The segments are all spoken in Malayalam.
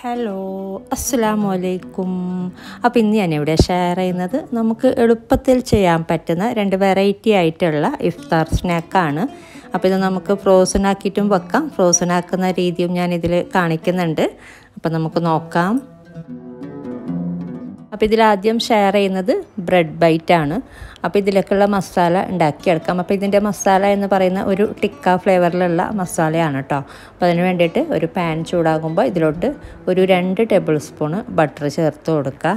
ഹലോ അസ്സാം വലൈക്കും അപ്പോൾ ഇന്ന് ഞാൻ ഇവിടെ ഷെയർ ചെയ്യുന്നത് നമുക്ക് എളുപ്പത്തിൽ ചെയ്യാൻ പറ്റുന്ന രണ്ട് വെറൈറ്റി ആയിട്ടുള്ള ഇഫ്താർ സ്നാക്കാണ് അപ്പോൾ ഇത് നമുക്ക് ഫ്രോസൺ ആക്കിയിട്ടും വെക്കാം ഫ്രോസൺ ആക്കുന്ന രീതിയും ഞാൻ ഇതിൽ കാണിക്കുന്നുണ്ട് അപ്പോൾ നമുക്ക് നോക്കാം അപ്പോൾ ഇതിലാദ്യം ഷെയർ ചെയ്യുന്നത് ബ്രെഡ് ബൈറ്റ് ആണ് അപ്പോൾ ഇതിലേക്കുള്ള മസാല ഉണ്ടാക്കിയെടുക്കാം അപ്പോൾ ഇതിൻ്റെ മസാല എന്ന് പറയുന്ന ഒരു ടിക്ക ഫ്ലേവറിലുള്ള മസാലയാണ് കേട്ടോ അപ്പോൾ അതിന് വേണ്ടിയിട്ട് ഒരു പാൻ ചൂടാകുമ്പോൾ ഇതിലോട്ട് ഒരു രണ്ട് ടേബിൾ സ്പൂണ് ബട്ടർ ചേർത്ത് കൊടുക്കുക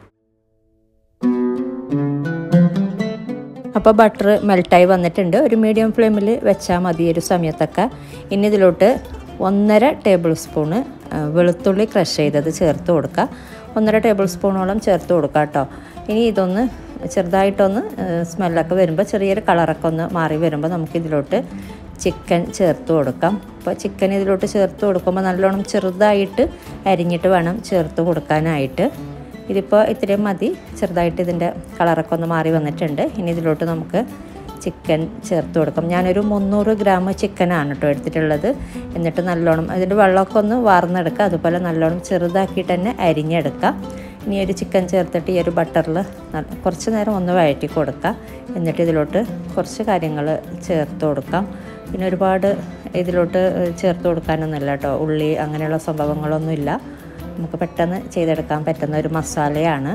അപ്പോൾ ബട്ടർ മെൽട്ടായി വന്നിട്ടുണ്ട് ഒരു മീഡിയം ഫ്ലെയിമിൽ വെച്ചാൽ മതി ഒരു സമയത്തൊക്കെ ഇനി ഇതിലോട്ട് ഒന്നര ടേബിൾ സ്പൂണ് വെളുത്തുള്ളി ക്രഷ് ചെയ്തത് ചേർത്ത് കൊടുക്കുക ഒന്നര ടേബിൾ സ്പൂണോളം ചേർത്ത് കൊടുക്കുക കേട്ടോ ഇനി ഇതൊന്ന് ചെറുതായിട്ടൊന്ന് സ്മെല്ലൊക്കെ വരുമ്പോൾ ചെറിയൊരു കളറൊക്കെ ഒന്ന് മാറി വരുമ്പോൾ നമുക്കിതിലോട്ട് ചിക്കൻ ചേർത്ത് കൊടുക്കാം അപ്പോൾ ചിക്കൻ ഇതിലോട്ട് ചേർത്ത് കൊടുക്കുമ്പോൾ നല്ലോണം ചെറുതായിട്ട് അരിഞ്ഞിട്ട് വേണം ചേർത്ത് കൊടുക്കാനായിട്ട് ഇതിപ്പോൾ ഇത്രയും മതി ചെറുതായിട്ട് ഇതിൻ്റെ കളറൊക്കെ ഒന്ന് മാറി വന്നിട്ടുണ്ട് ഇനി ഇതിലോട്ട് നമുക്ക് ചിക്കൻ ചേർത്ത് കൊടുക്കാം ഞാനൊരു മുന്നൂറ് ഗ്രാം ചിക്കനാണ് കേട്ടോ എടുത്തിട്ടുള്ളത് എന്നിട്ട് നല്ലോണം അതിൻ്റെ വെള്ളമൊക്കെ ഒന്ന് വാർന്നെടുക്കുക അതുപോലെ നല്ലോണം ചെറുതാക്കിയിട്ട് തന്നെ അരിഞ്ഞെടുക്കുക ഇനി ഒരു ചിക്കൻ ചേർത്തിട്ട് ഈ ഒരു ബട്ടറിൽ കുറച്ച് നേരം ഒന്ന് വഴറ്റി കൊടുക്കുക എന്നിട്ട് ഇതിലോട്ട് കുറച്ച് കാര്യങ്ങൾ ചേർത്ത് കൊടുക്കാം പിന്നെ ഒരുപാട് ഇതിലോട്ട് ചേർത്ത് കൊടുക്കാനൊന്നുമില്ല കേട്ടോ ഉള്ളി അങ്ങനെയുള്ള സംഭവങ്ങളൊന്നുമില്ല നമുക്ക് പെട്ടെന്ന് ചെയ്തെടുക്കാൻ പറ്റുന്ന ഒരു മസാലയാണ്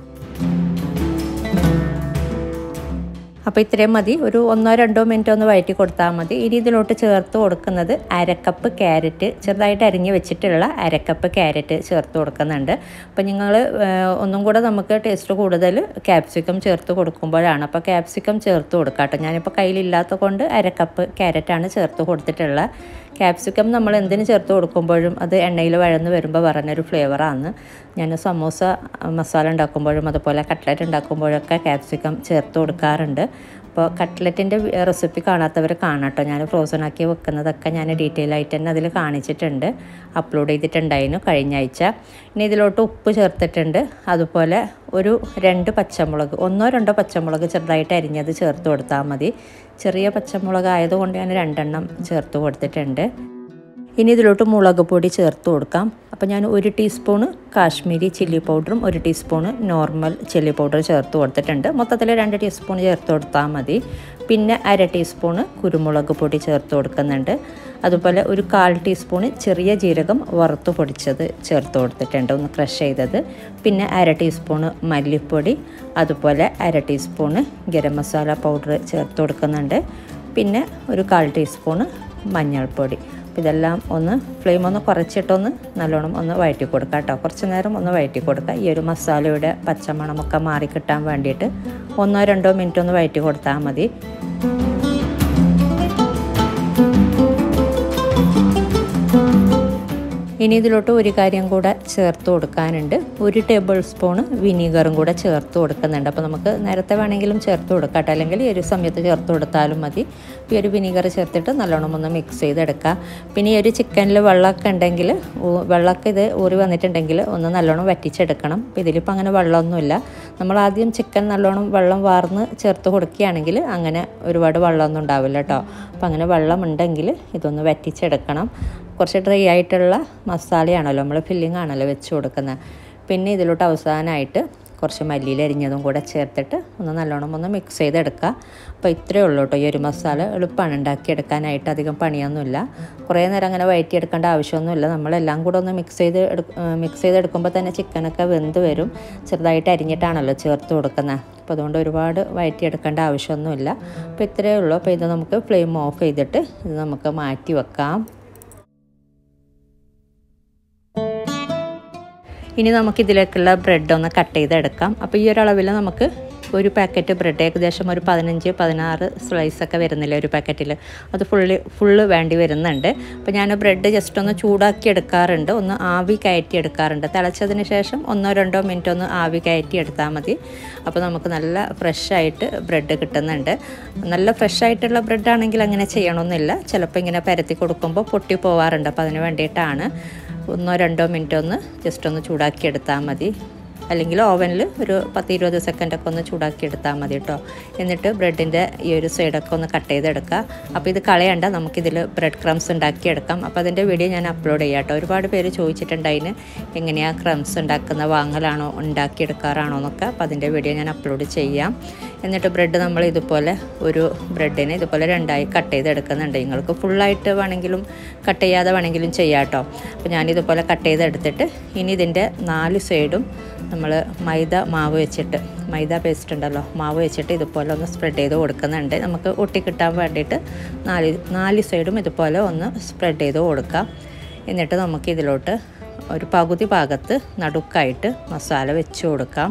അപ്പോൾ ഇത്രയും മതി ഒരു ഒന്നോ രണ്ടോ മിനിറ്റ് ഒന്ന് വഴറ്റി കൊടുത്താൽ മതി ഇനി ഇതിലോട്ട് ചേർത്ത് കൊടുക്കുന്നത് അരക്കപ്പ് ക്യാരറ്റ് ചെറുതായിട്ട് അരിഞ്ഞ് വെച്ചിട്ടുള്ള അരക്കപ്പ് ക്യാരറ്റ് ചേർത്ത് കൊടുക്കുന്നുണ്ട് അപ്പോൾ നിങ്ങൾ ഒന്നും കൂടെ നമുക്ക് ടേസ്റ്റ് കൂടുതൽ ക്യാപ്സിക്കം ചേർത്ത് കൊടുക്കുമ്പോഴാണ് അപ്പോൾ ക്യാപ്സിക്കം ചേർത്ത് കൊടുക്കാം കേട്ടോ ഞാനിപ്പോൾ കയ്യിലില്ലാത്ത കൊണ്ട് അരക്കപ്പ് ക്യാരറ്റാണ് ചേർത്ത് കൊടുത്തിട്ടുള്ളത് ക്യാപ്സിക്കം നമ്മൾ എന്തിന് ചേർത്ത് കൊടുക്കുമ്പോഴും അത് എണ്ണയിൽ വഴന്ന് വരുമ്പോൾ പറഞ്ഞൊരു ഫ്ലേവറാണ് ഞാൻ സമൂസ മസാല ഉണ്ടാക്കുമ്പോഴും അതുപോലെ കട്ട്ലറ്റ് ഉണ്ടാക്കുമ്പോഴൊക്കെ ക്യാപ്സിക്കം ചേർത്ത് കൊടുക്കാറുണ്ട് അപ്പോൾ കട്ട്ലറ്റിൻ്റെ റെസിപ്പി കാണാത്തവർ കാണാട്ടോ ഞാൻ ഫ്രോസൺ ആക്കി വെക്കുന്നതൊക്കെ ഞാൻ ഡീറ്റെയിൽ ആയിട്ട് തന്നെ അതിൽ കാണിച്ചിട്ടുണ്ട് അപ്ലോഡ് ചെയ്തിട്ടുണ്ടായിരുന്നു കഴിഞ്ഞ ആഴ്ച ഇനി ഇതിലോട്ട് ഉപ്പ് ചേർത്തിട്ടുണ്ട് അതുപോലെ ഒരു രണ്ട് പച്ചമുളക് ഒന്നോ രണ്ടോ പച്ചമുളക് ചെറുതായിട്ട് അരിഞ്ഞത് ചേർത്ത് കൊടുത്താൽ മതി ചെറിയ പച്ചമുളക് ആയതുകൊണ്ട് ഞാൻ രണ്ടെണ്ണം ചേർത്ത് കൊടുത്തിട്ടുണ്ട് ഇനി ഇതിലോട്ട് മുളക് പൊടി ചേർത്ത് കൊടുക്കാം അപ്പോൾ ഞാൻ ഒരു ടീസ്പൂണ് കാശ്മീരി ചില്ലി പൗഡറും ഒരു ടീസ്പൂണ് നോർമൽ ചില്ലി പൗഡർ ചേർത്ത് കൊടുത്തിട്ടുണ്ട് മൊത്തത്തിൽ രണ്ട് ടീസ്പൂൺ ചേർത്ത് കൊടുത്താൽ മതി പിന്നെ അര ടീസ്പൂണ് കുരുമുളക് പൊടി ചേർത്ത് കൊടുക്കുന്നുണ്ട് അതുപോലെ ഒരു കാൽ ടീസ്പൂണ് ചെറിയ ജീരകം വറുത്ത് പൊടിച്ചത് ചേർത്ത് കൊടുത്തിട്ടുണ്ട് ഒന്ന് ക്രഷ് ചെയ്തത് പിന്നെ അര ടീസ്പൂണ് മല്ലിപ്പൊടി അതുപോലെ അര ടീസ്പൂണ് ഗരം മസാല പൗഡർ ചേർത്ത് കൊടുക്കുന്നുണ്ട് പിന്നെ ഒരു കാൽ ടീസ്പൂണ് മഞ്ഞൾപ്പൊടി ഇതെല്ലാം ഒന്ന് ഫ്ലെയിം ഒന്ന് കുറച്ചിട്ടൊന്ന് നല്ലോണം ഒന്ന് വഴറ്റി കൊടുക്കുക കേട്ടോ കുറച്ച് നേരം ഒന്ന് വഴറ്റി കൊടുക്കുക ഈ ഒരു മസാലയുടെ പച്ചമണമൊക്കെ മാറി കിട്ടാൻ വേണ്ടിയിട്ട് ഒന്നോ രണ്ടോ മിനിറ്റ് ഒന്ന് വഴറ്റി കൊടുത്താൽ മതി ഇനി ഇതിലോട്ട് ഒരു കാര്യം കൂടെ ചേർത്ത് കൊടുക്കാനുണ്ട് ഒരു ടേബിൾ സ്പൂണ് വിനീഗറും കൂടെ ചേർത്ത് കൊടുക്കുന്നുണ്ട് അപ്പോൾ നമുക്ക് നേരത്തെ വേണമെങ്കിലും ചേർത്ത് കൊടുക്കാം അല്ലെങ്കിൽ ഈ ഒരു സമയത്ത് ചേർത്ത് കൊടുത്താലും മതി ഈ ഒരു വിനീഗർ ചേർത്തിട്ട് നല്ലോണം ഒന്ന് മിക്സ് ചെയ്തെടുക്കുക പിന്നെ ഈ ഒരു ചിക്കനിൽ വെള്ളമൊക്കെ ഉണ്ടെങ്കിൽ വെള്ളമൊക്കെ ഇത് ഊറി വന്നിട്ടുണ്ടെങ്കിൽ ഒന്ന് നല്ലോണം വറ്റിച്ചെടുക്കണം അപ്പോൾ ഇതിലിപ്പോൾ അങ്ങനെ വെള്ളമൊന്നുമില്ല നമ്മൾ ആദ്യം ചിക്കൻ നല്ലോണം വെള്ളം വാർന്ന് ചേർത്ത് കൊടുക്കുകയാണെങ്കിൽ അങ്ങനെ ഒരുപാട് വെള്ളമൊന്നും ഉണ്ടാവില്ല കേട്ടോ അപ്പോൾ അങ്ങനെ വെള്ളം ഉണ്ടെങ്കിൽ ഇതൊന്ന് വറ്റിച്ചെടുക്കണം കുറച്ച് ഡ്രൈ ആയിട്ടുള്ള മസാലയാണല്ലോ നമ്മൾ ഫില്ലിംഗ് ആണല്ലോ വെച്ച് കൊടുക്കുന്നത് പിന്നെ ഇതിലോട്ട് അവസാനമായിട്ട് കുറച്ച് മല്ലിയിൽ അരിഞ്ഞതും കൂടെ ചേർത്തിട്ട് ഒന്ന് നല്ലോണം ഒന്ന് മിക്സ് ചെയ്തെടുക്കുക അപ്പോൾ ഇത്രയേ ഉള്ളൂ കേട്ടോ ഈ ഒരു മസാല എളുപ്പമാണ് ഉണ്ടാക്കിയെടുക്കാനായിട്ട് അധികം പണിയൊന്നുമില്ല കുറേ നേരം അങ്ങനെ വഴറ്റിയെടുക്കേണ്ട ആവശ്യമൊന്നുമില്ല നമ്മളെല്ലാം കൂടെ ഒന്ന് മിക്സ് ചെയ്ത് മിക്സ് ചെയ്തെടുക്കുമ്പോൾ തന്നെ ചിക്കനൊക്കെ വെന്ത് വരും ചെറുതായിട്ട് അരിഞ്ഞിട്ടാണല്ലോ ചേർത്ത് കൊടുക്കുന്നത് അപ്പോൾ അതുകൊണ്ട് ഒരുപാട് വഴറ്റിയെടുക്കേണ്ട ആവശ്യമൊന്നുമില്ല അപ്പോൾ ഇത്രയേ ഉള്ളൂ അപ്പോൾ ഇത് നമുക്ക് ഫ്ലെയിം ഓഫ് ചെയ്തിട്ട് ഇത് നമുക്ക് മാറ്റി വെക്കാം ഇനി നമുക്കിതിലേക്കുള്ള ബ്രെഡ് ഒന്ന് കട്ട് ചെയ്തെടുക്കാം അപ്പോൾ ഈ ഒരു അളവിൽ നമുക്ക് ഒരു പാക്കറ്റ് ബ്രെഡ് ഏകദേശം ഒരു പതിനഞ്ച് പതിനാറ് സ്ലൈസൊക്കെ വരുന്നില്ല ഒരു പാക്കറ്റിൽ അത് ഫുള്ള് ഫുള്ള് വേണ്ടി വരുന്നുണ്ട് അപ്പോൾ ഞാൻ ബ്രെഡ് ജസ്റ്റ് ഒന്ന് ചൂടാക്കി എടുക്കാറുണ്ട് ഒന്ന് ആവി കയറ്റി എടുക്കാറുണ്ട് തിളച്ചതിന് ശേഷം ഒന്നോ രണ്ടോ മിനിറ്റ് ഒന്ന് ആവി കയറ്റി എടുത്താൽ മതി അപ്പോൾ നമുക്ക് നല്ല ഫ്രഷ് ആയിട്ട് ബ്രെഡ് കിട്ടുന്നുണ്ട് നല്ല ഫ്രഷ് ആയിട്ടുള്ള ബ്രെഡ് ആണെങ്കിൽ അങ്ങനെ ചെയ്യണമെന്നില്ല ചിലപ്പോൾ ഇങ്ങനെ പരത്തി കൊടുക്കുമ്പോൾ പൊട്ടി പോവാറുണ്ട് അപ്പോൾ അതിന് വേണ്ടിയിട്ടാണ് ഒന്നോ രണ്ടോ മിനിറ്റ് ഒന്ന് ജസ്റ്റ് ഒന്ന് ചൂടാക്കി എടുത്താൽ മതി അല്ലെങ്കിൽ ഓവനിൽ ഒരു പത്ത് ഇരുപത് സെക്കൻഡൊക്കെ ഒന്ന് ചൂടാക്കി എടുത്താൽ മതി കേട്ടോ എന്നിട്ട് ബ്രെഡിൻ്റെ ഈ ഒരു സൈഡൊക്കെ ഒന്ന് കട്ട് ചെയ്തെടുക്കുക അപ്പോൾ ഇത് കളയണ്ട നമുക്കിതിൽ ബ്രെഡ് ക്രംസ് ഉണ്ടാക്കിയെടുക്കാം അപ്പോൾ അതിൻ്റെ വീഡിയോ ഞാൻ അപ്ലോഡ് ചെയ്യാം കേട്ടോ ഒരുപാട് പേര് ചോദിച്ചിട്ടുണ്ട് അതിന് എങ്ങനെയാണ് ക്രംസ് ഉണ്ടാക്കുന്ന വാങ്ങലാണോ ഉണ്ടാക്കിയെടുക്കാറാണോ എന്നൊക്കെ അപ്പോൾ അതിൻ്റെ വീഡിയോ ഞാൻ അപ്ലോഡ് ചെയ്യാം എന്നിട്ട് ബ്രെഡ് നമ്മൾ ഇതുപോലെ ഒരു ബ്രെഡിനെ ഇതുപോലെ രണ്ടായി കട്ട് ചെയ്തെടുക്കുന്നുണ്ട് നിങ്ങൾക്ക് ഫുള്ളായിട്ട് വേണമെങ്കിലും കട്ട് ചെയ്യാതെ വേണമെങ്കിലും ചെയ്യാം കേട്ടോ അപ്പോൾ ഞാനിതുപോലെ കട്ട് ചെയ്തെടുത്തിട്ട് ഇനി ഇതിൻ്റെ നാല് സൈഡും നമ്മൾ മൈദ മാവ് വെച്ചിട്ട് മൈദ പേസ്റ്റ് ഉണ്ടല്ലോ മാവ് വെച്ചിട്ട് ഇതുപോലെ ഒന്ന് സ്പ്രെഡ് ചെയ്ത് കൊടുക്കുന്നുണ്ട് നമുക്ക് ഒട്ടിക്കിട്ടാൻ വേണ്ടിയിട്ട് നാല് നാല് സൈഡും ഇതുപോലെ ഒന്ന് സ്പ്രെഡ് ചെയ്ത് കൊടുക്കാം എന്നിട്ട് നമുക്ക് ഇതിലോട്ട് ഒരു പകുതി ഭാഗത്ത് നടുക്കായിട്ട് മസാല വെച്ച് കൊടുക്കാം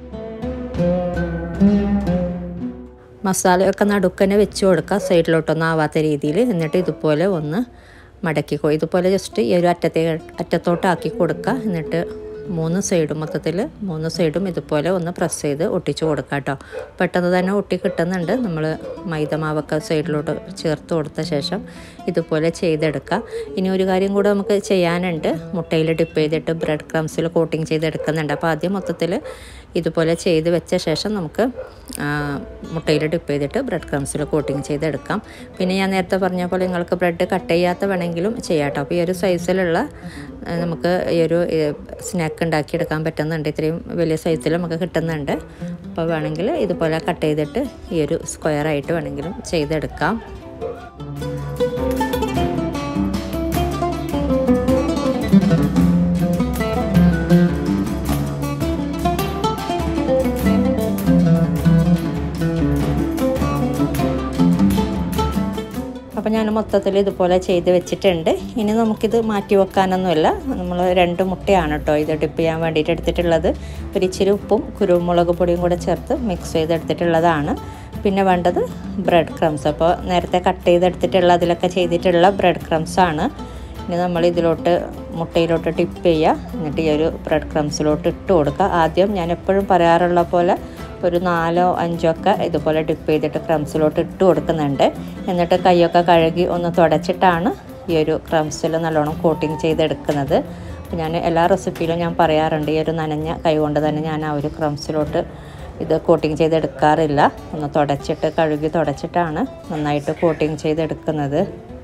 മസാലയൊക്കെ നടുക്കനെ വെച്ച് കൊടുക്കുക സൈഡിലോട്ടൊന്നും ആവാത്ത രീതിയിൽ എന്നിട്ട് ഇതുപോലെ ഒന്ന് മടക്കി ഇതുപോലെ ജസ്റ്റ് ഈ ഒരു അറ്റത്തേ അറ്റത്തോട്ടാക്കി കൊടുക്കുക എന്നിട്ട് മൂന്ന് സൈഡും മൊത്തത്തിൽ മൂന്ന് സൈഡും ഇതുപോലെ ഒന്ന് പ്രസ് ചെയ്ത് ഒട്ടിച്ച് കൊടുക്കുക കേട്ടോ പെട്ടെന്ന് തന്നെ ഒട്ടി കിട്ടുന്നുണ്ട് നമ്മൾ മൈദ മാവൊക്കെ സൈഡിലോട്ട് ചേർത്ത് കൊടുത്ത ശേഷം ഇതുപോലെ ചെയ്തെടുക്കുക ഇനി ഒരു കാര്യം കൂടെ നമുക്ക് ചെയ്യാനുണ്ട് മുട്ടയിൽ ഡിപ്പ് ചെയ്തിട്ട് ബ്രെഡ് ക്രംസിൽ കോട്ടിങ് ചെയ്തെടുക്കുന്നുണ്ട് അപ്പോൾ ആദ്യം മൊത്തത്തിൽ ഇതുപോലെ ചെയ്ത് വെച്ച ശേഷം നമുക്ക് മുട്ടയിൽ ഡിപ്പ് ചെയ്തിട്ട് ബ്രെഡ് ക്രംസിൽ കോട്ടിങ് ചെയ്തെടുക്കാം പിന്നെ ഞാൻ നേരത്തെ പറഞ്ഞ പോലെ നിങ്ങൾക്ക് ബ്രെഡ് കട്ട് ചെയ്യാത്ത വേണമെങ്കിലും ചെയ്യാം കേട്ടോ അപ്പോൾ ഈ ഒരു സൈസിലുള്ള നമുക്ക് ഈ ഒരു സ്നാക്ക് ഉണ്ടാക്കിയെടുക്കാൻ പറ്റുന്നുണ്ട് ഇത്രയും വലിയ സൈസിൽ നമുക്ക് കിട്ടുന്നുണ്ട് അപ്പോൾ വേണമെങ്കിൽ ഇതുപോലെ കട്ട് ചെയ്തിട്ട് ഈ ഒരു സ്ക്വയർ ആയിട്ട് വേണമെങ്കിലും ചെയ്തെടുക്കാം അപ്പോൾ ഞാൻ മൊത്തത്തിൽ ഇതുപോലെ ചെയ്ത് വെച്ചിട്ടുണ്ട് ഇനി നമുക്കിത് മാറ്റി വെക്കാനൊന്നുമില്ല നമ്മൾ രണ്ട് മുട്ടയാണ് കേട്ടോ ഇത് ഡിപ്പ് ചെയ്യാൻ വേണ്ടിയിട്ട് എടുത്തിട്ടുള്ളത് ഒരു ഇച്ചിരി ഉപ്പും കുരുമുളക് പൊടിയും കൂടെ ചേർത്ത് മിക്സ് ചെയ്തെടുത്തിട്ടുള്ളതാണ് പിന്നെ വേണ്ടത് ബ്രെഡ് ക്രംസ് അപ്പോൾ നേരത്തെ കട്ട് ചെയ്തെടുത്തിട്ടുള്ള അതിലൊക്കെ ചെയ്തിട്ടുള്ള ബ്രെഡ് ക്രംസ് ആണ് ഇനി നമ്മൾ ഇതിലോട്ട് മുട്ടയിലോട്ട് ടിപ്പ് ചെയ്യുക എന്നിട്ട് ഈ ഒരു ബ്രെഡ് ക്രംസിലോട്ട് ഇട്ട് കൊടുക്കുക ആദ്യം ഞാൻ എപ്പോഴും പറയാറുള്ള പോലെ ഒരു നാലോ അഞ്ചോ ഒക്കെ ഇതുപോലെ ഡിപ്പ് ചെയ്തിട്ട് ക്രംസിലോട്ട് ഇട്ട് കൊടുക്കുന്നുണ്ട് എന്നിട്ട് കൈയൊക്കെ കഴുകി ഒന്ന് തുടച്ചിട്ടാണ് ഈ ഒരു ക്രംസിൽ നല്ലോണം കോട്ടിങ് ചെയ്തെടുക്കുന്നത് അപ്പോൾ ഞാൻ എല്ലാ റെസിപ്പിയിലും ഞാൻ പറയാറുണ്ട് ഈ ഒരു നനഞ്ഞ കൈ കൊണ്ട് തന്നെ ഞാൻ ആ ഒരു ക്രംസിലോട്ട് ഇത് കോട്ടിങ് ചെയ്തെടുക്കാറില്ല ഒന്ന് തുടച്ചിട്ട് കഴുകി തുടച്ചിട്ടാണ് നന്നായിട്ട് കോട്ടിങ് ചെയ്തെടുക്കുന്നത്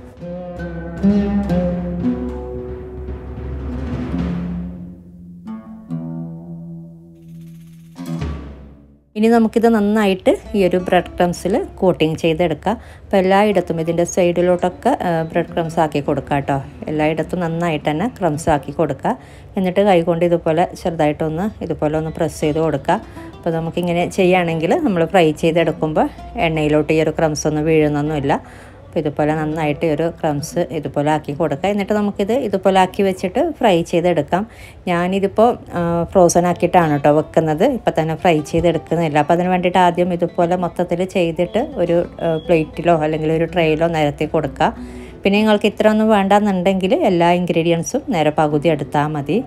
ഇനി നമുക്കിത് നന്നായിട്ട് ഈ ഒരു ബ്രെഡ് ക്രംസിൽ കോട്ടിങ് ചെയ്തെടുക്കാം അപ്പോൾ എല്ലായിടത്തും ഇതിൻ്റെ സൈഡിലോട്ടൊക്കെ ബ്രെഡ് ക്രംസ് ആക്കി കൊടുക്കുക കേട്ടോ എല്ലായിടത്തും നന്നായിട്ട് തന്നെ ക്രംസ് ആക്കി കൊടുക്കുക എന്നിട്ട് കൈകൊണ്ട് ഇതുപോലെ ചെറുതായിട്ടൊന്ന് ഇതുപോലെ ഒന്ന് പ്രസ് ചെയ്ത് കൊടുക്കുക അപ്പോൾ നമുക്കിങ്ങനെ ചെയ്യുകയാണെങ്കിൽ നമ്മൾ ഫ്രൈ ചെയ്തെടുക്കുമ്പോൾ എണ്ണയിലോട്ട് ഈ ഒരു ക്രംസ് ഒന്നും വീഴുന്നൊന്നുമില്ല അപ്പോൾ ഇതുപോലെ നന്നായിട്ട് ഒരു ക്രംസ് ഇതുപോലെ ആക്കി കൊടുക്കുക എന്നിട്ട് നമുക്കിത് ഇതുപോലെ ആക്കി വെച്ചിട്ട് ഫ്രൈ ചെയ്തെടുക്കാം ഞാനിതിപ്പോൾ ഫ്രോസൺ ആക്കിയിട്ടാണ് കേട്ടോ വെക്കുന്നത് ഇപ്പം തന്നെ ഫ്രൈ ചെയ്തെടുക്കുന്നില്ല അപ്പോൾ അതിന് വേണ്ടിയിട്ട് ആദ്യം ഇതുപോലെ മൊത്തത്തിൽ ചെയ്തിട്ട് ഒരു പ്ലേറ്റിലോ അല്ലെങ്കിൽ ഒരു ട്രേയിലോ നിരത്തി കൊടുക്കുക പിന്നെ നിങ്ങൾക്ക് ഇത്ര ഒന്നും വേണ്ടെന്നുണ്ടെങ്കിൽ എല്ലാ ഇൻഗ്രീഡിയൻസും നേരെ പകുതി എടുത്താൽ മതി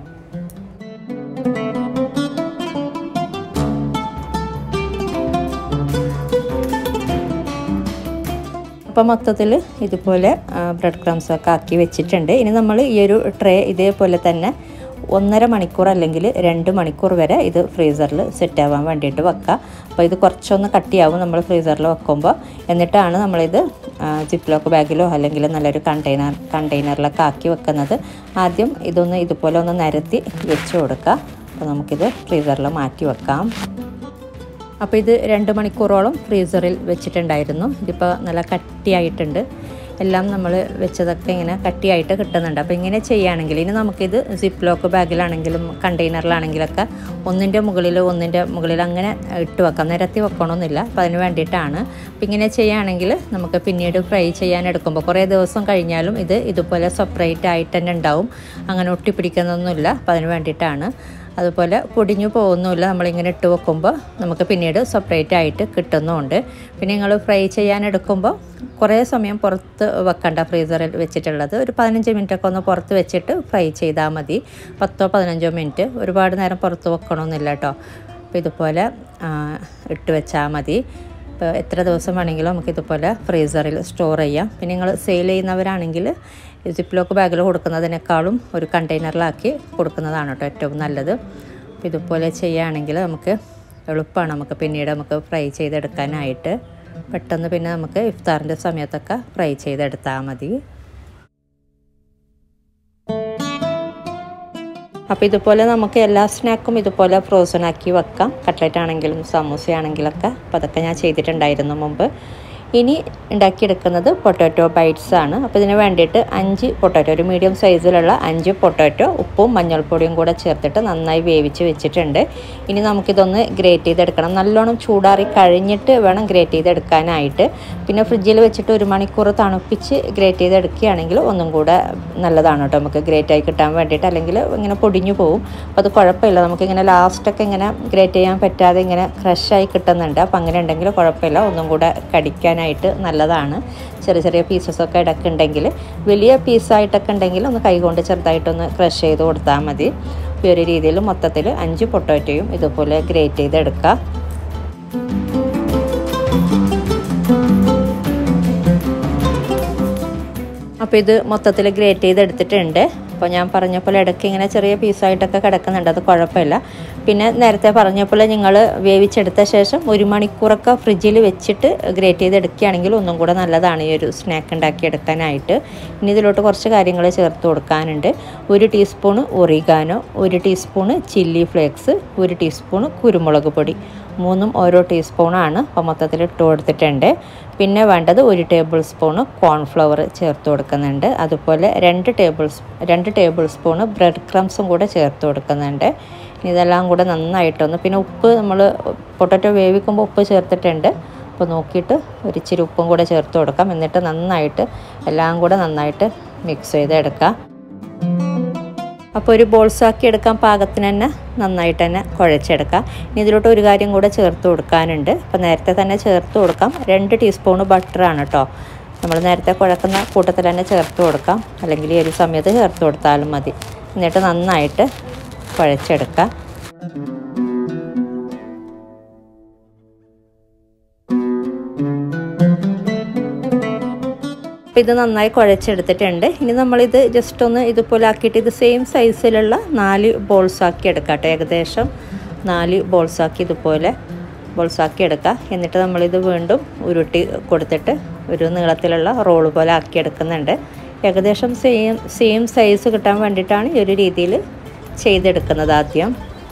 അപ്പോൾ മൊത്തത്തിൽ ഇതുപോലെ ബ്രെഡ് ക്രംസ് ഒക്കെ ആക്കി വെച്ചിട്ടുണ്ട് ഇനി നമ്മൾ ഈ ഒരു ട്രേ ഇതേപോലെ തന്നെ ഒന്നര മണിക്കൂർ അല്ലെങ്കിൽ രണ്ട് മണിക്കൂർ വരെ ഇത് ഫ്രീസറിൽ സെറ്റ് ആവാൻ വേണ്ടിയിട്ട് വെക്കുക അപ്പോൾ ഇത് കുറച്ചൊന്ന് കട്ടിയാവും നമ്മൾ ഫ്രീസറിൽ വെക്കുമ്പോൾ എന്നിട്ടാണ് നമ്മളിത് ജിപ്ലോക്ക് ബാഗിലോ അല്ലെങ്കിൽ നല്ലൊരു കണ്ടെയ്നർ കണ്ടെയ്നറിലൊക്കെ ആക്കി വെക്കുന്നത് ആദ്യം ഇതൊന്ന് ഇതുപോലെ ഒന്ന് നിരത്തി വെച്ച് കൊടുക്കുക അപ്പോൾ നമുക്കിത് ഫ്രീസറിൽ മാറ്റി വെക്കാം അപ്പോൾ ഇത് രണ്ട് മണിക്കൂറോളം ഫ്രീസറിൽ വെച്ചിട്ടുണ്ടായിരുന്നു ഇതിപ്പോൾ നല്ല കട്ടിയായിട്ടുണ്ട് എല്ലാം നമ്മൾ വെച്ചതൊക്കെ ഇങ്ങനെ കട്ടിയായിട്ട് കിട്ടുന്നുണ്ട് അപ്പോൾ ഇങ്ങനെ ചെയ്യുകയാണെങ്കിൽ ഇനി നമുക്കിത് സിപ്പ് ലോക്ക് ബാഗിലാണെങ്കിലും കണ്ടെയ്നറിലാണെങ്കിലൊക്കെ ഒന്നിൻ്റെ മുകളിൽ ഒന്നിൻ്റെ മുകളിൽ അങ്ങനെ ഇട്ട് വെക്കാം നിരത്തി വെക്കണമെന്നില്ല അപ്പോൾ അതിന് വേണ്ടിയിട്ടാണ് അപ്പോൾ ഇങ്ങനെ ചെയ്യുകയാണെങ്കിൽ നമുക്ക് പിന്നീട് ഫ്രൈ ചെയ്യാൻ എടുക്കുമ്പോൾ കുറേ ദിവസം കഴിഞ്ഞാലും ഇത് ഇതുപോലെ സെപ്പറേറ്റ് ആയിട്ട് തന്നെ ഉണ്ടാവും അങ്ങനെ ഒട്ടിപ്പിടിക്കുന്നൊന്നുമില്ല അപ്പോൾ അതിന് വേണ്ടിയിട്ടാണ് അതുപോലെ പൊടിഞ്ഞു പോകുന്നുമില്ല നമ്മളിങ്ങനെ ഇട്ട് വെക്കുമ്പോൾ നമുക്ക് പിന്നീട് സെപ്പറേറ്റ് ആയിട്ട് കിട്ടുന്നുമുണ്ട് പിന്നെ നിങ്ങൾ ഫ്രൈ ചെയ്യാൻ എടുക്കുമ്പോൾ കുറേ സമയം പുറത്ത് വെക്കണ്ട ഫ്രീസറിൽ വെച്ചിട്ടുള്ളത് ഒരു പതിനഞ്ച് മിനിറ്റൊക്കെ ഒന്ന് പുറത്ത് വെച്ചിട്ട് ഫ്രൈ ചെയ്താൽ മതി പത്തോ പതിനഞ്ചോ മിനിറ്റ് ഒരുപാട് നേരം പുറത്ത് വെക്കണമെന്നില്ല കേട്ടോ അപ്പോൾ ഇതുപോലെ ഇട്ട് വെച്ചാൽ മതി ഇപ്പോൾ എത്ര ദിവസം വേണമെങ്കിലും നമുക്ക് ഇതുപോലെ ഫ്രീസറിൽ സ്റ്റോർ ചെയ്യാം പിന്നെ നിങ്ങൾ സെയിൽ ചെയ്യുന്നവരാണെങ്കിൽ സിപ്പ് ലോക്ക് ബാഗിൽ കൊടുക്കുന്നതിനേക്കാളും ഒരു കണ്ടെയ്നറിലാക്കി കൊടുക്കുന്നതാണ് കേട്ടോ ഏറ്റവും നല്ലത് അപ്പോൾ ഇതുപോലെ ചെയ്യുകയാണെങ്കിൽ നമുക്ക് എളുപ്പമാണ് നമുക്ക് പിന്നീട് നമുക്ക് ഫ്രൈ ചെയ്തെടുക്കാനായിട്ട് പെട്ടെന്ന് പിന്നെ നമുക്ക് ഇഫ്താറിൻ്റെ സമയത്തൊക്കെ ഫ്രൈ ചെയ്തെടുത്താൽ മതി അപ്പോൾ ഇതുപോലെ നമുക്ക് എല്ലാ സ്നാക്കും ഇതുപോലെ ഫ്രോസൺ ആക്കി വെക്കാം കട്ട്ലറ്റ് ആണെങ്കിലും സമൂസ ആണെങ്കിലൊക്കെ അപ്പോൾ അതൊക്കെ ഞാൻ ചെയ്തിട്ടുണ്ടായിരുന്നു മുമ്പ് ഇനി ഉണ്ടാക്കിയെടുക്കുന്നത് പൊട്ടാറ്റോ ബൈറ്റ്സ് ആണ് അപ്പോൾ ഇതിന് വേണ്ടിയിട്ട് അഞ്ച് പൊട്ടാറ്റോ ഒരു മീഡിയം സൈസിലുള്ള അഞ്ച് പൊട്ടാറ്റോ ഉപ്പും മഞ്ഞൾപ്പൊടിയും കൂടെ ചേർത്തിട്ട് നന്നായി വേവിച്ച് വെച്ചിട്ടുണ്ട് ഇനി നമുക്കിതൊന്ന് ഗ്രേറ്റ് ചെയ്തെടുക്കണം നല്ലോണം ചൂടാറി കഴിഞ്ഞിട്ട് വേണം ഗ്രേറ്റ് ചെയ്തെടുക്കാനായിട്ട് പിന്നെ ഫ്രിഡ്ജിൽ വെച്ചിട്ട് ഒരു മണിക്കൂർ തണുപ്പിച്ച് ഗ്രേറ്റ് ചെയ്തെടുക്കുകയാണെങ്കിൽ ഒന്നും കൂടെ നല്ലതാണ് കേട്ടോ നമുക്ക് ഗ്രേറ്റ് ആയി കിട്ടാൻ വേണ്ടിയിട്ട് അല്ലെങ്കിൽ ഇങ്ങനെ പൊടിഞ്ഞു പോകും അപ്പോൾ അത് കുഴപ്പമില്ല നമുക്കിങ്ങനെ ലാസ്റ്റൊക്കെ ഇങ്ങനെ ഗ്രേറ്റ് ചെയ്യാൻ പറ്റാതെ ഇങ്ങനെ ക്രഷായി കിട്ടുന്നുണ്ട് അപ്പോൾ അങ്ങനെ ഉണ്ടെങ്കിൽ കുഴപ്പമില്ല ഒന്നും കൂടെ കടിക്കാൻ ആയിട്ട് നല്ലതാണ് ചെറിയ ചെറിയ പീസസൊക്കെ ഇടയ്ക്ക് ഉണ്ടെങ്കിൽ വലിയ പീസായിട്ടൊക്കെ ഉണ്ടെങ്കിൽ ഒന്ന് കൈകൊണ്ട് ചെറുതായിട്ടൊന്ന് ക്രഷ് ചെയ്ത് കൊടുത്താൽ മതി ഈ ഒരു രീതിയിൽ മൊത്തത്തിൽ അഞ്ച് പൊട്ടോറ്റയും ഇതുപോലെ ഗ്രേറ്റ് ചെയ്തെടുക്കുക അപ്പോൾ ഇത് മൊത്തത്തിൽ ഗ്രേറ്റ് ചെയ്തെടുത്തിട്ടുണ്ട് അപ്പോൾ ഞാൻ പറഞ്ഞ പോലെ ഇടയ്ക്ക് ഇങ്ങനെ ചെറിയ പീസായിട്ടൊക്കെ കിടക്കുന്നുണ്ട് അത് കുഴപ്പമില്ല പിന്നെ നേരത്തെ പറഞ്ഞ പോലെ നിങ്ങൾ വേവിച്ചെടുത്ത ശേഷം ഒരു മണിക്കൂറൊക്കെ ഫ്രിഡ്ജിൽ വെച്ചിട്ട് ഗ്രേറ്റ് ചെയ്തെടുക്കുകയാണെങ്കിൽ ഒന്നും കൂടെ നല്ലതാണ് ഈ ഒരു സ്നാക്ക് ഉണ്ടാക്കിയെടുക്കാനായിട്ട് ഇനി ഇതിലോട്ട് കുറച്ച് കാര്യങ്ങൾ ചേർത്ത് കൊടുക്കാനുണ്ട് ഒരു ടീസ്പൂണ് ഒറിഗാനോ ഒരു ടീസ്പൂണ് ചില്ലി ഫ്ലേക്സ് ഒരു ടീസ്പൂണ് കുരുമുളക് പൊടി മൂന്നും ഓരോ ടീസ്പൂണാണ് അപ്പോൾ മൊത്തത്തിൽ ഇട്ട് കൊടുത്തിട്ടുണ്ട് പിന്നെ വേണ്ടത് ഒരു ടേബിൾ സ്പൂണ് കോൺഫ്ലവർ ചേർത്ത് കൊടുക്കുന്നുണ്ട് അതുപോലെ രണ്ട് ടേബിൾ രണ്ട് ടേബിൾ സ്പൂണ് ബ്രെഡ് ക്രംസും കൂടെ ചേർത്ത് കൊടുക്കുന്നുണ്ട് ഇതെല്ലാം കൂടെ നന്നായിട്ടൊന്ന് പിന്നെ ഉപ്പ് നമ്മൾ പൊട്ടറ്റോ വേവിക്കുമ്പോൾ ഉപ്പ് ചേർത്തിട്ടുണ്ട് അപ്പോൾ നോക്കിയിട്ട് ഒരു ഇച്ചിരി ഉപ്പും കൂടെ ചേർത്ത് കൊടുക്കാം എന്നിട്ട് നന്നായിട്ട് എല്ലാം കൂടെ നന്നായിട്ട് മിക്സ് ചെയ്തെടുക്കാം അപ്പോൾ ഒരു ബോൾസാക്കി എടുക്കാൻ പാകത്തിന് തന്നെ നന്നായിട്ട് തന്നെ കുഴച്ചെടുക്കാം ഇനി ഇതിലോട്ട് ഒരു കാര്യം കൂടെ ചേർത്ത് കൊടുക്കാനുണ്ട് അപ്പോൾ നേരത്തെ തന്നെ ചേർത്ത് കൊടുക്കാം രണ്ട് ടീസ്പൂണ് ബട്ടറാണ് കേട്ടോ നമ്മൾ നേരത്തെ കുഴക്കുന്ന കൂട്ടത്തിൽ തന്നെ ചേർത്ത് കൊടുക്കാം അല്ലെങ്കിൽ ഈ ഒരു സമയത്ത് ചേർത്ത് കൊടുത്താലും മതി എന്നിട്ട് നന്നായിട്ട് കുഴച്ചെടുക്കാം അപ്പോൾ ഇത് നന്നായി കുഴച്ചെടുത്തിട്ടുണ്ട് ഇനി നമ്മളിത് ജസ്റ്റ് ഒന്ന് ഇതുപോലെ ആക്കിയിട്ട് ഇത് സെയിം സൈസിലുള്ള നാല് ബോൾസ് ആക്കി എടുക്കാം കേട്ടോ ഏകദേശം നാല് ബോൾസ് ആക്കി ഇതുപോലെ ബോൾസ് ആക്കി എടുക്കുക എന്നിട്ട് നമ്മളിത് വീണ്ടും ഉരുട്ടി കൊടുത്തിട്ട് ഒരു നീളത്തിലുള്ള റോള് പോലെ ആക്കി എടുക്കുന്നുണ്ട് ഏകദേശം സെയിം സെയിം സൈസ് കിട്ടാൻ വേണ്ടിയിട്ടാണ് ഈ ഒരു രീതിയിൽ ചെയ്തെടുക്കുന്നത് ആദ്യം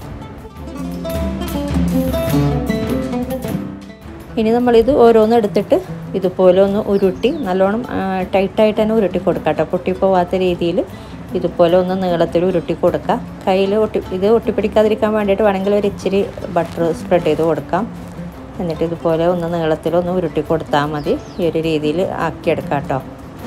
ഇനി നമ്മളിത് ഓരോന്ന് എടുത്തിട്ട് ഇതുപോലെ ഒന്ന് ഉരുട്ടി നല്ലോണം ടൈറ്റായിട്ട് തന്നെ ഉരുട്ടി കൊടുക്കുക കേട്ടോ പൊട്ടിപ്പോവാത്ത രീതിയിൽ ഇതുപോലെ ഒന്ന് നീളത്തിൽ ഉരുട്ടി കൊടുക്കുക കയ്യിൽ ഒട്ടി ഇത് ഒട്ടിപ്പിടിക്കാതിരിക്കാൻ വേണ്ടിയിട്ട് വേണമെങ്കിൽ ഒരു ഇച്ചിരി ബട്ടർ സ്പ്രെഡ് ചെയ്ത് കൊടുക്കാം എന്നിട്ട് ഇതുപോലെ ഒന്ന് നീളത്തിൽ ഒന്ന് ഉരുട്ടി കൊടുത്താൽ മതി ഈ ഒരു രീതിയിൽ ആക്കിയെടുക്കാം കേട്ടോ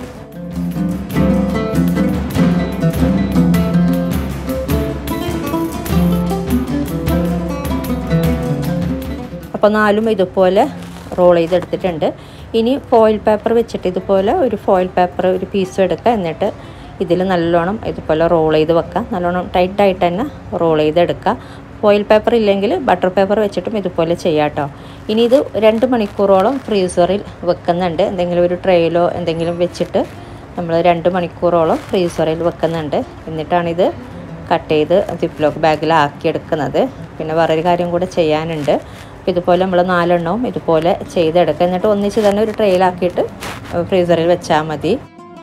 അപ്പോൾ നാലും ഇതുപോലെ റോൾ ചെയ്തെടുത്തിട്ടുണ്ട് ഇനി ഫോയിൽ പേപ്പർ വെച്ചിട്ട് ഇതുപോലെ ഒരു ഫോയിൽ പേപ്പർ ഒരു പീസ് എടുക്കുക എന്നിട്ട് ഇതിൽ നല്ലോണം ഇതുപോലെ റോൾ ചെയ്ത് വെക്കുക നല്ലോണം ടൈറ്റായിട്ട് തന്നെ റോൾ ചെയ്തെടുക്കുക ഫോയിൽ പേപ്പർ ഇല്ലെങ്കിൽ ബട്ടർ പേപ്പർ വെച്ചിട്ടും ഇതുപോലെ ചെയ്യാം കേട്ടോ ഇനി ഇത് രണ്ട് മണിക്കൂറോളം ഫ്രീസറിൽ വെക്കുന്നുണ്ട് എന്തെങ്കിലും ഒരു ട്രെയിലോ എന്തെങ്കിലും വെച്ചിട്ട് നമ്മൾ രണ്ട് മണിക്കൂറോളം ഫ്രീസറിൽ വെക്കുന്നുണ്ട് എന്നിട്ടാണിത് കട്ട് ചെയ്ത് സിപ്ലോക്ക് ബാഗിലാക്കി എടുക്കുന്നത് പിന്നെ വേറൊരു കാര്യം കൂടെ ചെയ്യാനുണ്ട് ഇതുപോലെ നമ്മൾ നാലെണ്ണവും ഇതുപോലെ ചെയ്തെടുക്കുക എന്നിട്ട് ഒന്നിച്ച് തന്നെ ഒരു ട്രെയിലാക്കിയിട്ട് ഫ്രീസറിൽ വെച്ചാൽ മതി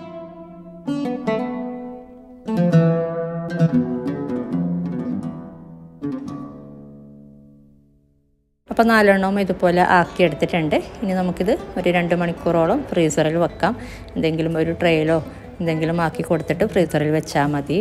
അപ്പോൾ നാലെണ്ണവും ഇതുപോലെ ആക്കി എടുത്തിട്ടുണ്ട് ഇനി നമുക്കിത് ഒരു രണ്ട് മണിക്കൂറോളം ഫ്രീസറിൽ വെക്കാം എന്തെങ്കിലും ഒരു ട്രെയിലോ എന്തെങ്കിലും ആക്കി കൊടുത്തിട്ട് ഫ്രീസറിൽ വെച്ചാൽ മതി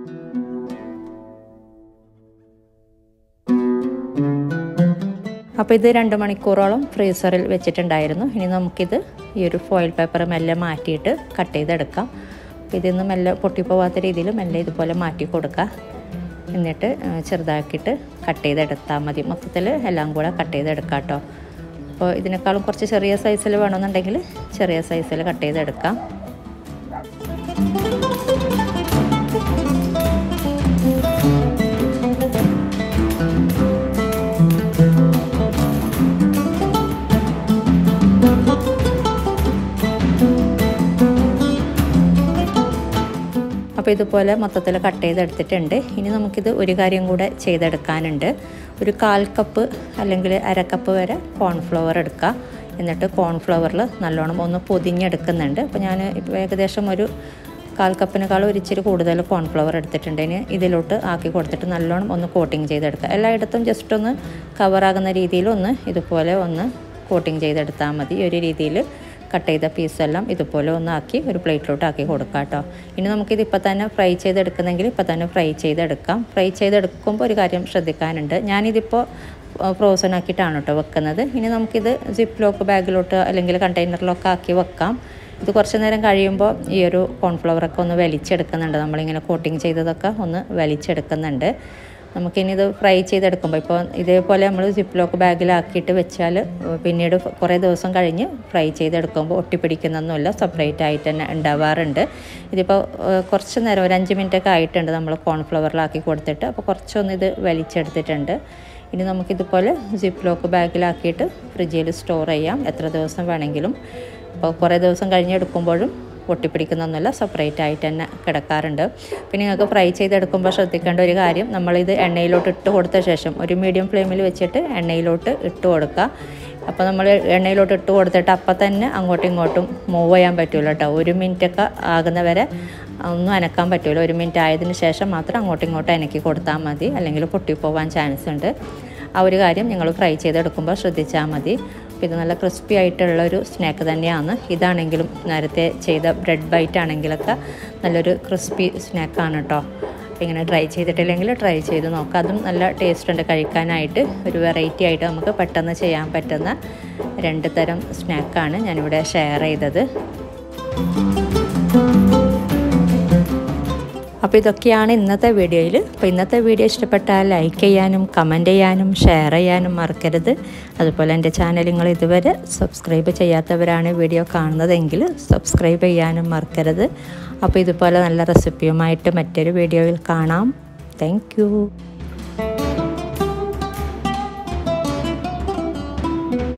അപ്പോൾ ഇത് രണ്ട് മണിക്കൂറോളം ഫ്രീസറിൽ വെച്ചിട്ടുണ്ടായിരുന്നു ഇനി നമുക്കിത് ഈ ഒരു ഫോയിൽ പേപ്പർ മെല്ലെ മാറ്റിയിട്ട് കട്ട് ചെയ്തെടുക്കാം ഇതിൽ നിന്ന് മെല്ലെ പൊട്ടിപ്പോവാത്ത രീതിയിൽ മെല്ലെ ഇതുപോലെ മാറ്റി കൊടുക്കുക എന്നിട്ട് ചെറുതാക്കിയിട്ട് കട്ട് ചെയ്തെടുത്താൽ മതി മൊത്തത്തിൽ എല്ലാം കൂടെ കട്ട് ചെയ്തെടുക്കാം കേട്ടോ അപ്പോൾ ഇതിനേക്കാളും കുറച്ച് ചെറിയ സൈസിൽ വേണമെന്നുണ്ടെങ്കിൽ ചെറിയ സൈസിൽ കട്ട് ചെയ്തെടുക്കാം അപ്പോൾ ഇതുപോലെ മൊത്തത്തിൽ കട്ട് ചെയ്തെടുത്തിട്ടുണ്ട് ഇനി നമുക്കിത് ഒരു കാര്യം കൂടെ ചെയ്തെടുക്കാനുണ്ട് ഒരു കാൽ കപ്പ് അല്ലെങ്കിൽ അര കപ്പ് വരെ കോൺഫ്ലവർ എടുക്കുക എന്നിട്ട് കോൺഫ്ലവറിൽ നല്ലോണം ഒന്ന് പൊതിഞ്ഞെടുക്കുന്നുണ്ട് അപ്പോൾ ഞാൻ ഇപ്പോൾ ഏകദേശം ഒരു കാൽ കപ്പിനേക്കാൾ ഒരു ഇച്ചിരി കൂടുതൽ കോൺഫ്ലവർ എടുത്തിട്ടുണ്ട് ഇനി ഇതിലോട്ട് ആക്കി കൊടുത്തിട്ട് നല്ലോണം ഒന്ന് കോട്ടിങ് ചെയ്തെടുക്കുക എല്ലായിടത്തും ജസ്റ്റ് ഒന്ന് കവറാകുന്ന രീതിയിൽ ഒന്ന് ഇതുപോലെ ഒന്ന് കോട്ടിങ് ചെയ്തെടുത്താൽ മതി ഈ ഒരു രീതിയിൽ കട്ട് ചെയ്ത പീസെല്ലാം ഇതുപോലെ ഒന്ന് ആക്കി ഒരു പ്ലേറ്റിലോട്ട് ആക്കി കൊടുക്കാം കേട്ടോ ഇനി നമുക്കിത് ഇപ്പം തന്നെ ഫ്രൈ ചെയ്തെടുക്കുന്നെങ്കിൽ ഇപ്പം തന്നെ ഫ്രൈ ചെയ്തെടുക്കാം ഫ്രൈ ചെയ്തെടുക്കുമ്പോൾ ഒരു കാര്യം ശ്രദ്ധിക്കാനുണ്ട് ഞാനിതിപ്പോൾ ഫ്രോസൺ ആക്കിയിട്ടാണ് കേട്ടോ വെക്കുന്നത് ഇനി നമുക്കിത് സിപ്പ് ലോക്ക് ബാഗിലോട്ട് അല്ലെങ്കിൽ കണ്ടെയ്നറിലൊക്കെ ആക്കി വെക്കാം ഇത് കുറച്ച് നേരം കഴിയുമ്പോൾ ഈ ഒരു കോൺഫ്ലവറൊക്കെ ഒന്ന് വലിച്ചെടുക്കുന്നുണ്ട് നമ്മളിങ്ങനെ കോട്ടിങ് ചെയ്തതൊക്കെ ഒന്ന് വലിച്ചെടുക്കുന്നുണ്ട് നമുക്കിനി ഇത് ഫ്രൈ ചെയ്തെടുക്കുമ്പോൾ ഇപ്പോൾ ഇതേപോലെ നമ്മൾ സിപ്പ് ലോക്ക് ബാഗിലാക്കിയിട്ട് വെച്ചാൽ പിന്നീട് കുറേ ദിവസം കഴിഞ്ഞ് ഫ്രൈ ചെയ്തെടുക്കുമ്പോൾ ഒട്ടിപ്പിടിക്കുന്നൊന്നുമില്ല സെപ്പറേറ്റ് ആയിട്ട് തന്നെ ഉണ്ടാവാറുണ്ട് ഇതിപ്പോൾ കുറച്ച് നേരം ഒരു അഞ്ച് മിനിറ്റൊക്കെ ആയിട്ടുണ്ട് നമ്മൾ കോൺഫ്ലവറിലാക്കി കൊടുത്തിട്ട് അപ്പോൾ കുറച്ചൊന്ന് ഇത് വലിച്ചെടുത്തിട്ടുണ്ട് ഇനി നമുക്കിതുപോലെ സിപ്പ് ലോക്ക് ബാഗിലാക്കിയിട്ട് ഫ്രിഡ്ജിൽ സ്റ്റോർ ചെയ്യാം എത്ര ദിവസം വേണമെങ്കിലും അപ്പോൾ കുറേ ദിവസം കഴിഞ്ഞെടുക്കുമ്പോഴും ഒട്ടിപ്പിടിക്കുന്നൊന്നുമില്ല സെപ്പറേറ്റ് ആയിട്ട് തന്നെ കിടക്കാറുണ്ട് പിന്നെ നിങ്ങൾക്ക് ഫ്രൈ ചെയ്തെടുക്കുമ്പോൾ ശ്രദ്ധിക്കേണ്ട ഒരു കാര്യം നമ്മളിത് എണ്ണയിലോട്ട് ഇട്ട് കൊടുത്ത ശേഷം ഒരു മീഡിയം ഫ്ലെയിമിൽ വെച്ചിട്ട് എണ്ണയിലോട്ട് ഇട്ട് കൊടുക്കുക അപ്പോൾ നമ്മൾ എണ്ണയിലോട്ട് ഇട്ട് കൊടുത്തിട്ട് അപ്പം തന്നെ അങ്ങോട്ടും ഇങ്ങോട്ടും മൂവ് ചെയ്യാൻ പറ്റുമല്ലോ കേട്ടോ ഒരു മിനിറ്റൊക്കെ ആകുന്ന വരെ ഒന്നും അനക്കാൻ പറ്റുമല്ലോ ഒരു മിനിറ്റ് ആയതിനു ശേഷം മാത്രം അങ്ങോട്ടും ഇങ്ങോട്ടും അനക്കി കൊടുത്താൽ മതി അല്ലെങ്കിൽ പൊട്ടിപ്പോവാൻ ചാൻസ് ഉണ്ട് ആ ഒരു കാര്യം നിങ്ങൾ ഫ്രൈ ചെയ്തെടുക്കുമ്പോൾ ശ്രദ്ധിച്ചാൽ മതി ഇത് നല്ല ക്രിസ്പി ആയിട്ടുള്ള ഒരു സ്നാക്ക് തന്നെയാണ് ഇതാണെങ്കിലും നേരത്തെ ചെയ്ത ബ്രെഡ് ബൈറ്റ് ആണെങ്കിലൊക്കെ നല്ലൊരു ക്രിസ്പി സ്നാക്കാണ് കേട്ടോ ഇങ്ങനെ ട്രൈ ചെയ്തിട്ടില്ലെങ്കിൽ ട്രൈ ചെയ്ത് നോക്കാം അതും നല്ല ടേസ്റ്റ് ഉണ്ട് കഴിക്കാനായിട്ട് ഒരു വെറൈറ്റി ആയിട്ട് നമുക്ക് പെട്ടെന്ന് ചെയ്യാൻ പറ്റുന്ന രണ്ട് തരം സ്നാക്കാണ് ഞാനിവിടെ ഷെയർ ചെയ്തത് അപ്പോൾ ഇതൊക്കെയാണ് ഇന്നത്തെ വീഡിയോയിൽ അപ്പോൾ ഇന്നത്തെ വീഡിയോ ഇഷ്ടപ്പെട്ടാൽ ലൈക്ക് ചെയ്യാനും കമൻറ്റ് ചെയ്യാനും ഷെയർ ചെയ്യാനും മറക്കരുത് അതുപോലെ എൻ്റെ ചാനൽ നിങ്ങൾ ഇതുവരെ സബ്സ്ക്രൈബ് ചെയ്യാത്തവരാണ് വീഡിയോ കാണുന്നതെങ്കിൽ സബ്സ്ക്രൈബ് ചെയ്യാനും മറക്കരുത് അപ്പോൾ ഇതുപോലെ നല്ല റെസിപ്പിയുമായിട്ട് മറ്റൊരു വീഡിയോയിൽ കാണാം താങ്ക്